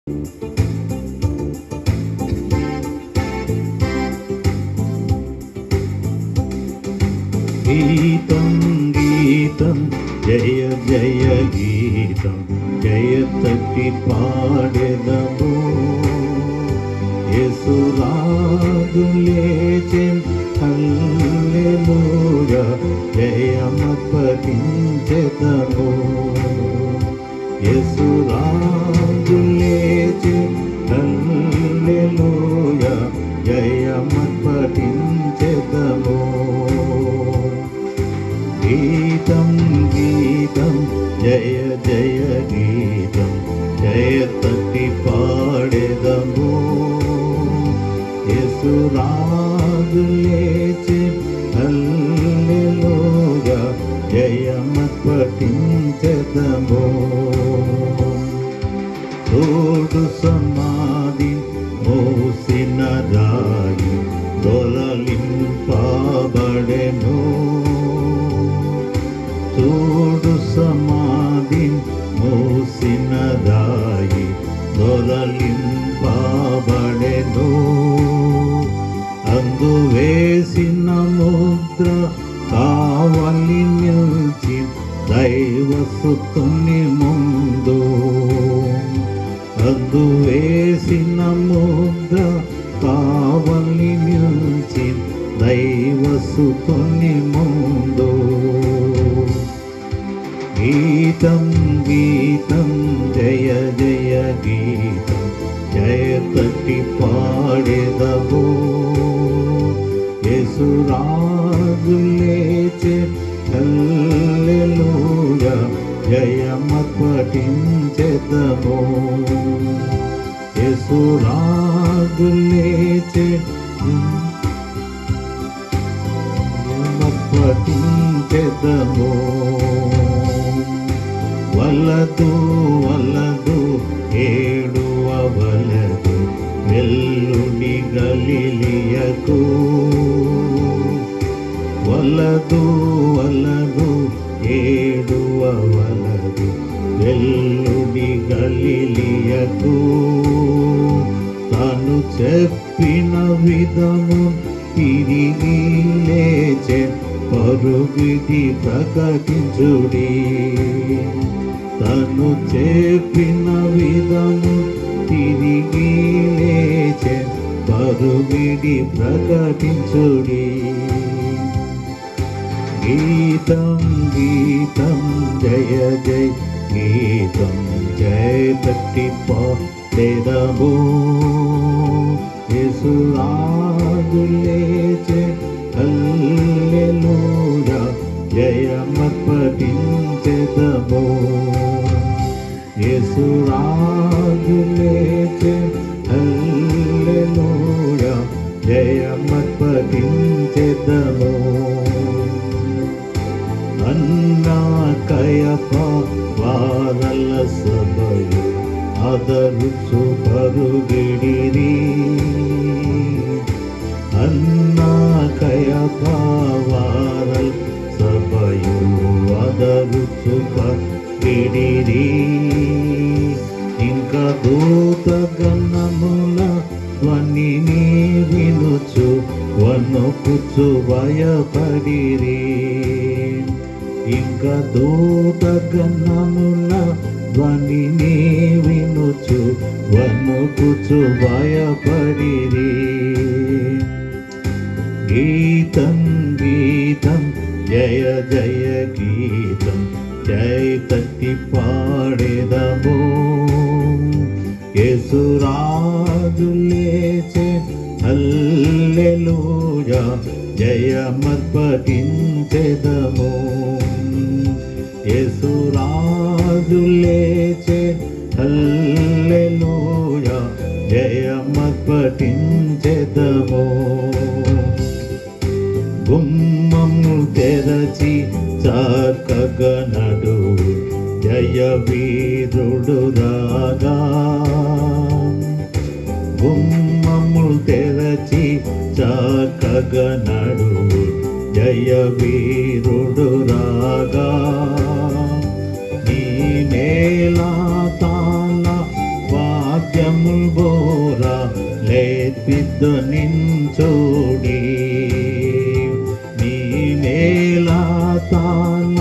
గీతం గీతం జయ జయ గీతం జయ తట్టి పాడెదము యేసురాజు లేచెన్ హల్లెలూయా జయమపటించెదము యేసురాజు లేచెన్ హల్లెలూయా జయమపటించెదము గీతం గీతం జయ జయ గీతం జయ తట్టి పాడెదము యేసురాజు లేచి హల్లెలూయా జయమపటించెదము తోడు సమాధి మోసిన దారి దొరలింపబడెను తోడు సమాధి మోసిన దాయి దొరలింపబడెను అందు వేసిన ముద్ర కావలి నిలిచి దైవసుతుని ముందు అందు వేసిన ముద్ర కావలి నిలిచి దైవసుతుని ముందు గీతం గీతం జయ జయ గీతం జయ తట్టి పాడెదవు యేసురాజు లేచే హల్లెలూయా జయమపటించెదము యేసురాజు లేచే పఠించెదము వలదు వలదు ఏడువ వలదు వెల్లుడి గలిలియకు వలదు వలదు ఏడువ వలదు వెల్లుడి గలిలియకు తాను చెప్పిన విధము తిరిగి లేచే పరుగిది ప్రకటించుడి తను చెప్పిన విధము తిరిగి లేచే పరుగిడి ప్రకటించుడి గీతం గీతం జయ జయ గీతం జయ తట్టి పాడెదము యేసురాజు లేచే హల్లెలూయా జయమపటించెదము యేసురాజు లేచే హల్లెలూయా జయమపటించెదము అన్నా కయప వారల సభయు ಅದರುಚು ಬರುಗಿಡಿರಿ ಅನ್ನ ಕಯಪಾವಾರಲ್ ಸಭಯು ಅದರುಚು ಬರುಗಿಡಿರಿ ఇంక దూత గణముల ధ్వనిని వినుచు వణుకుచు భయపడిరి ఇంక దూత గణముల ధ్వనిని వినుచు వణుకుచు భయపడిరి గీతం గీతం జయ జయ గీతం జయ తట్టి పాడెదము యేసురాజు లేచే హల్లెలూయా జయమర్పటించెదము యేసురాజు లేచే హల్లెలూయా జయమర్పటించెదము గుమ్మము తెరచి చాకగనడు జయ వీరుడు రాగా గుమ్మములు తెరచి చాకగనడు జయ వీరుడు రాగా నీ నేల తాళ వాచ వాద్యముల్ బోరా లేపిద్దు నించోడి నీ మేళా తాన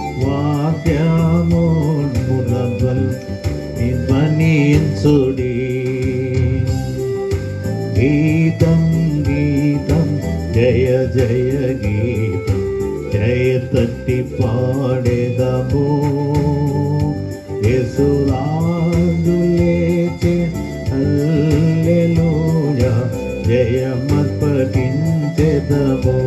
వాద్యముల్ మురబల్ ధ్వనించుడి గీతం గీతం జయ జయ గీతం జయ తట్టి పాడేదము యేసురాజు లేచే హల్లెలూయా జయమర్పటించెదము